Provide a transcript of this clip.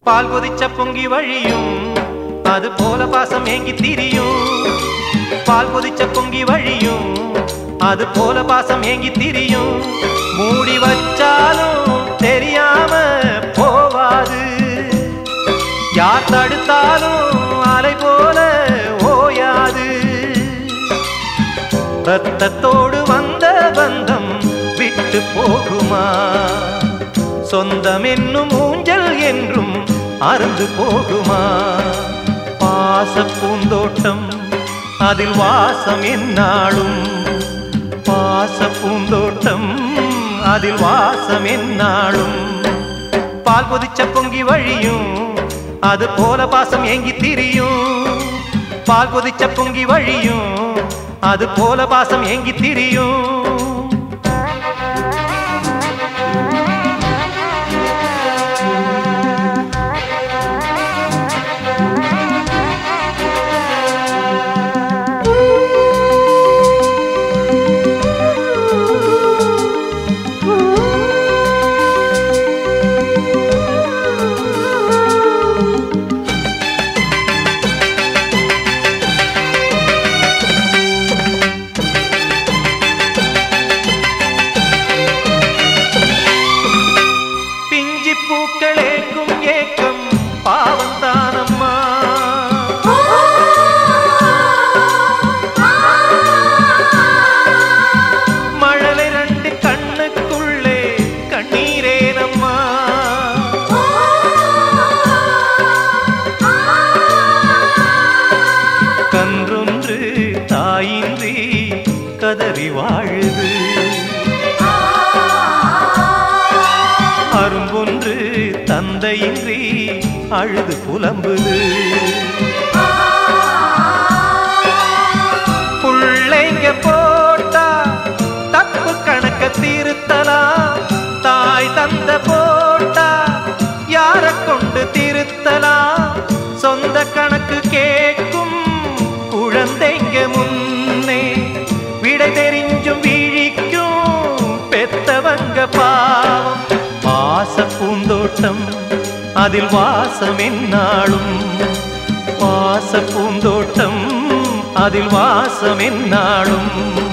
பால் கொதிச்ச பொங்கி வழியும் அது போல பாசம் ஏங்கி திரியும் பால் கொதிச்ச பொங்கி வழியும் அது போல பாசம் ஏங்கி திரியும் மூடி வச்சாலும் தெரியாம போவாது யார் தடுத்தாலும் அலை போல ஓயாது ரத்தத்தோடு வந்த பந்தம் விட்டு போகுமா சொந்தம் என்னும் ஊஞ்சல் என்றும் அருந்து போகுமா பாச பூந்தோட்டம் அதில் வாசம் என்னாலும் பாச பூந்தோட்டம் அதில் வாசம் என்னாலும் பால் கொதிச்ச பொங்கி வழியும் அது போல பாசம் ஏங்கி திரியும் பால் கொதிச்ச பொங்கி வழியும் அது போல பாசம் ஏங்கி திரியும் பிஞ்சி பூக்களேக்கும் ஏக்கம் பாவந்தானம்மா மழலை ரெண்டு கண்ணுக்குள்ளே கண்ணீரேனம்மா கன்றொன்று தாயின்றி கதறி வாழுது அரும்பொன்று தந்தையின்றி அழுது புலம்புது புள்ளைங்க போட்டா தப்பு கணக்க திருத்தலாம் தாய் தந்த போட்டா யார கொண்டு திருத்தலாம் சொந்த கணக்கு கேட்கும் குழந்தைங்க முன்னே விடை தெரிஞ்சும் விழிக்கும் பெத்தவங்க பாவம் பாச பூந்தோட்டம் அதில் வாசம் என்னாலும் பாச பூந்தோட்டம் அதில் வாசம் என்னாலும்